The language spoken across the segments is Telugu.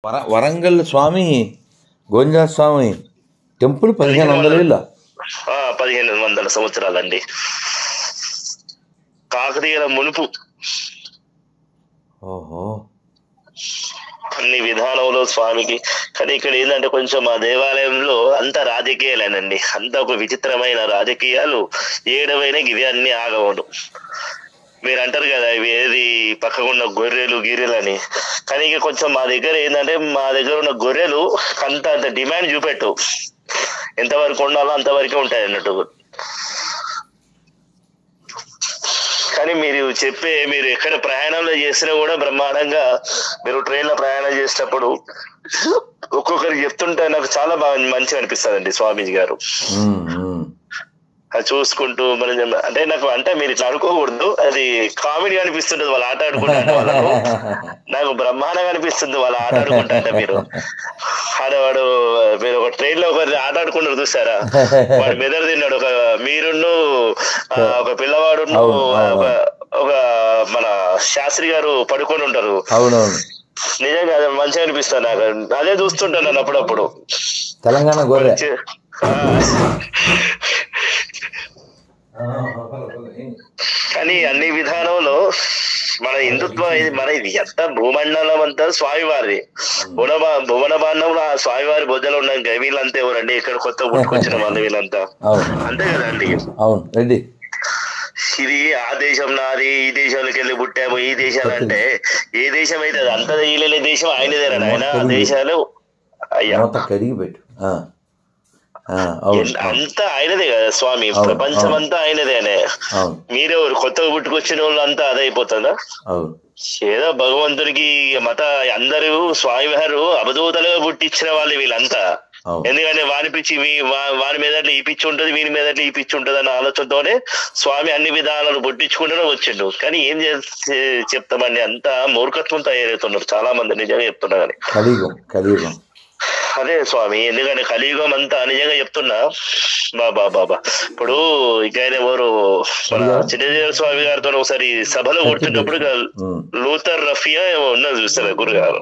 వర వరంగల్ స్వామి గోవింద స్వామి టెంపుల్ పదిహేను వందల ఏళ్ళ ఆ, పదిహేను వందల సంవత్సరాలండి కాకతీయుల మునుపు ఓహో అన్ని విధానంలో స్వామికి కానీ ఇక్కడ ఏంటంటే కొంచెం ఆ దేవాలయంలో అంత రాజకీయాలేనండి అంత ఒక విచిత్రమైన రాజకీయాలు ఏడవైనా ఇవి అన్ని ఆగవడు మీరు అంటారు కదా ఇవి ఏది పక్కకున్న గొర్రెలు గిర్రెలు అని కానీ ఇక కొంచెం మా దగ్గర ఏంటంటే మా దగ్గర ఉన్న గొర్రెలు అంత అంత డిమాండ్ చూపెట్టు ఎంతవరకు ఉండాలో అంతవరకే ఉంటాయి అన్నట్టు కానీ మీరు చెప్పే మీరు ఎక్కడ ప్రయాణంలో చేసినా కూడా బ్రహ్మాండంగా మీరు ట్రైన్ లో ప్రయాణం చేసేటప్పుడు ఒక్కొక్కరికి చెప్తుంటే నాకు చాలా బాగా మంచిగా అనిపిస్తుందండి స్వామీజీ గారు ఉమ్, ఉమ్. అది చూసుకుంటూ మనం జమ- అంటే నాకు అంటే మీరు ఇట్లా అనుకోకూడదు అది కామెడీ అనిపిస్తుంటది వాళ్ళు ఆట ఆడుకుంటారు వాళ్ళకు నాకు బ్రహ్మాండంగా అనిపిస్తుంది వాళ్ళు ఆట ఆడుకుంటారంట మీరు ఆడవాడు మీరు ఒక ట్రైన్ లో ఒకరి ఆట ఆడుకుంటారు చూసారా వాడు మెదడు తిన్నాడు ఒక మీరును ఆ, ఒక పిల్లవాడు అవును, అవును. ఒక ఒక మన శాస్త్రి గారు పడుకొని ఉంటారు అవునవును నిజంగా అది మంచిగా అనిపిస్తుంది నాకు అదే చూస్తుంటాను నేను అప్పుడప్పుడు తెలంగాణ గొర్రె చే- ఆ. కానీ అన్ని విధానంలో మన హిందుత్వ ఇది మన ఇది ఎంత భూమండలం అంతా స్వామివారిది భువన భువన బాండంలో ఆ స్వామివారి బొజ్జలు ఉన్నాక వీళ్ళంతా ఎవరండి ఇక్కడ కొత్త పుట్టుకొచ్చిన వాళ్ళు వీళ్ళంతా అవును అంతే కదండి అవును రెడ్డి ఇది ఆ దేశం నాది ఈ దేశంలోకి వెళ్ళి పుట్టాము ఈ దేశాలు అంటే ఏ దేశం అయితే అది అంత ఈలేని దేశం ఆయనదేనా ఆయన ఆ దేశాలు అయ్యా మూత కడిగి పెట్టు ఆ. ఆ, అవును ఎన్- అంతా ఆయనదే కదా స్వామి అవును, ప్రపంచం అంతా ఆయనదేనే అవును మీరెవరు కొత్తగా పుట్టుకొచ్చిన వాళ్ళు అంతా అదే అయిపోతుందా అవును ఏదో భగవంతుడికి మత అందరూ స్వామి వారు అవధూతలుగా పుట్టించిన వాళ్ళు వీళ్ళంతా అవును ఎందుకంటే వాని పిచ్చి వీ- వా- వాని మీద ఈ పిచ్చి ఉంటది వీని మీద ఈ పిచ్చి ఉంటది అన్న ఆలోచనతోనే స్వామి అన్ని విధాలను పుట్టించుకుంటూనే వచ్చిండు కానీ ఏం చే- చెప్తామండి అంతా మూర్ఖత్వం తయారవుతున్నారు చాలా మంది నిజంగా చెప్తున్నా కానీ కలియుగం కలియుగం అదే స్వామి ఎందుకంటే కలియుగం అంతా నిజంగా చెప్తున్నా బాబా బాబా ఇప్పుడు ఇక ఆయన ఎవరు మన చిన్నజీవ స్వామి గారితో ఒకసారి సభలో కూర్చున్నప్పుడు ఇక ఉమ్. లూథర్ రఫియా ఏమో ఉన్నది చూస్తారు గురుగారు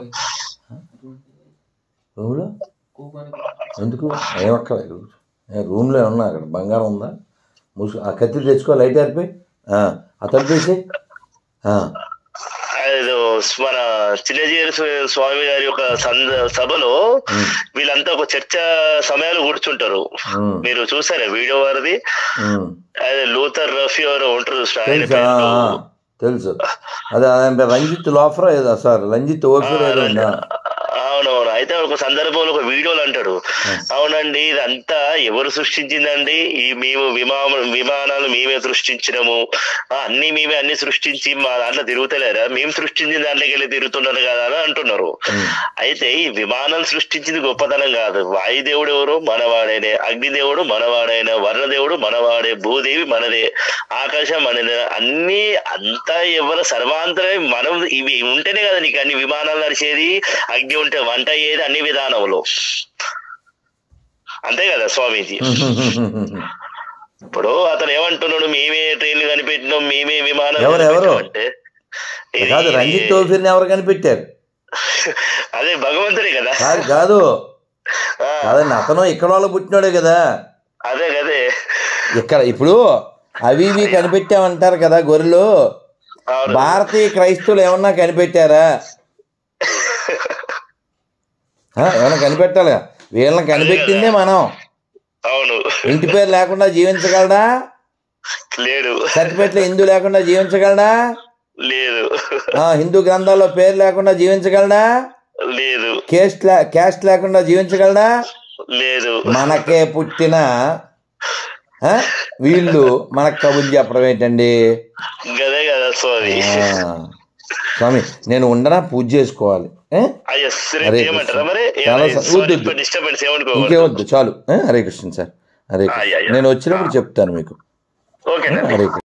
రూమ్లో ఎందుకు ఏమక్కర్లేదు రూమ్లో ఉన్నా అక్కడ బంగారం ఉందా ముసు ఆ కత్తి తెచ్చుకో లైట్ ఆరిపోయి ఆ, ఆ తడిపేసి అదేదో మన చిన్నజీవ స్వామి గారి యొక్క సంద సభలో వీళ్ళంతా ఒక చర్చ సమయాలు కూర్చుంటారు మీరు చూసారా వీడియో వారిది అదే లూథర్ రఫీ ఎవరో ఉంటారు చూసారా? ఆయన తెలుసు ఆ, పేరు ఆ, తెలుసు అదే అదే రంజిత్ లోఫరా ఏదో సార్ రంజిత్ ఓఫర్ ఏదో ఉందా అవునవును అయితే ఒక సందర్భంలో ఒక వీడియోలు అంటాడు అవునండి ఇదంతా ఎవరు సృష్టించిందండి ఈ మేము విమాన విమానాలు మేమే సృష్టించినము ఆ, అన్ని మేమే అన్ని సృష్టించి మా దాంట్లో తిరుగుతలేరా మేము సృష్టించిన దాంట్లోకి వెళ్ళి తిరుగుతున్నారు కదా అని అంటున్నారు అయితే ఈ విమానాలు సృష్టించింది గొప్పతనం కాదు వాయుదేవుడు ఎవరు మనవాడేనే అగ్నిదేవుడు మనవాడైన వర్ణదేవుడు మనవాడే భూదేవి మనదే ఆకాశం మనదే అన్ని అంతా ఎవరు సర్వాంతరమే మనం ఇవి ఉంటేనే కదా నీకు అన్ని విమానాలు నడిచేది అగ్ని ఉంటే వంట అయ్యేది అన్ని విధానంలో అంతే కదా స్వామీజీ ఇప్పుడు అతను ఏమంటున్నాడు మేమే ట్రైన్లు కనిపెట్టినాం మేమే విమానాలు ఎవరు, ఎవరు? కనిపెట్టాం అంటే ఇది- కాదు రంజిత్ ఓఫీర్ని ఎవరు కనిపెట్టారు అదే భగవంతుడే కదా కాదు కాదు ఆ, కాదండి అతను ఇక్కడ వాళ్ళు పుట్టినాడే కదా అదే కదే ఇక్కడ ఇప్పుడు అవి ఇవి కనిపెట్టామంటారు కదా గొర్రెలు అవును భారతీయ క్రైస్తవులు ఏమన్నా కనిపెట్టారా ఆ, ఏమన్నా కనిపెట్టాలి వీళ్ళని కనిపెట్టిందే మనం అవును ఇంటి పేరు లేకుండా జీవించగలడా లేడు సర్టిఫికెట్లో హిందూ లేకుండా జీవించగలడా లేదు ఆ, హిందూ గ్రంథాల్లో పేరు లేకుండా జీవించగలడా లేదు కేస్ట్ లే క్యాస్ట్ లేకుండా జీవించగలడా లేదు మనకే పుట్టిన ఆ, వీళ్ళు మనకు కబుర్లు చెప్పడం ఏంటండి గదే కదా స్వామి ఆ, స్వామి నేను ఉండనా పూజ చేసుకోవాలి ఏ? అయ్యో హరే రేపు ఏమంటారా మరి చాలా స- వద్దు, వద్దు. డిస్టర్బెన్స్ ఏమనుకోకూడదు ఇంకేమొద్దు చాలు ఏ? హరే కృష్ణ సార్ హరే అయ్య, కృష్ణ అయ్య. నేను వచ్చినప్పుడు చెప్తాను మీకు ఓకేనండి హరే కృష్ణ